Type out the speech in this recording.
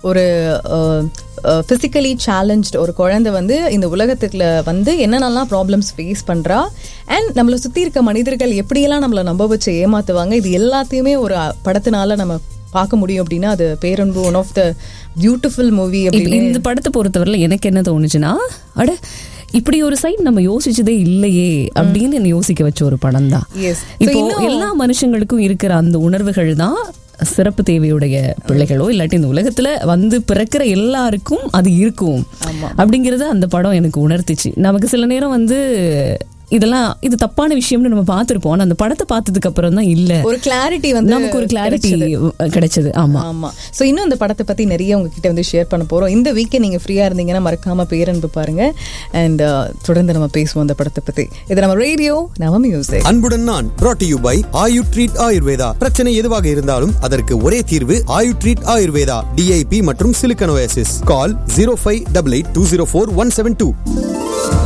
ஒரு physically challenged ஒரு குழந்தை வந்து இந்த உலகத்துக்குள்ள வந்து என்னென்னலாம் ப்ராப்ளம்ஸ் ஃபேஸ் பண்ணுறா அண்ட் நம்மளை சுற்றி இருக்க மனிதர்கள் எப்படியெல்லாம் நம்மளை நம்ப வச்சு ஏமாத்துவாங்க இது எல்லாத்தையுமே ஒரு அஹ், படத்தினால நம்ம பார்க்க முடியும் அப்படின்னா அது Peranbu one of the beautiful movie இப்ப அப்படின்னு இந்த படத்தை பொறுத்தவரையில எனக்கு என்ன தோணுச்சுன்னா அட இப்படி ஒரு சைட் நம்ம யோசிச்சதே இல்லையே அப்படின்னு என்ன யோசிக்க வச்ச ஒரு படம் தான் Yes. இப்போ எல்லா மனுஷங்களுக்கும் இருக்கிற அந்த உணர்வுகள் தான் சிறப்பு தேவையுடைய பிள்ளைகளோ இல்லாட்டி இந்த உலகத்துல வந்து பிறக்கிற எல்லாருக்கும் அது இருக்கும் அப்படிங்கறத அந்த படம் எனக்கு உணர்த்துச்சு நமக்கு சில நேரம் வந்து இதெல்லாம் இது தப்பான விஷயம்னு நம்ம பார்த்திருப்போம் ஆனா அந்த படத்தை பார்த்ததுக்கு அப்புறம் தான் இல்ல ஒரு கிளாரிட்டி வந்து நமக்கு ஒரு கிளாரிட்டி கிடைச்சது ஆமா ஆமா சோ இன்னும் இந்த படத்தை பத்தி நிறைய உங்ககிட்ட வந்து ஷேர் பண்ண போறோம் இந்த வீக்கே நீங்க ஃப்ரீயா இருந்தீங்கன்னா மறக்காம பேரன்பு பாருங்க அண்ட் தொடர்ந்து நம்ம பேசுவோம் அந்த படத்தை பத்தி இது நம்ம ரேடியோ நம்ம மியூசிக் அன்புடன் நான் brought to you by Ayu treat Ayurveda பிரச்சனை எதுவாக இருந்தாலும் அதற்கு ஒரே தீர்வு ஆயு ட்ரீட் ஆயுர்வேதா டிஐபி மற்றும் சிலிக்கனோசிஸ் call zero five double eight two zero four one seven two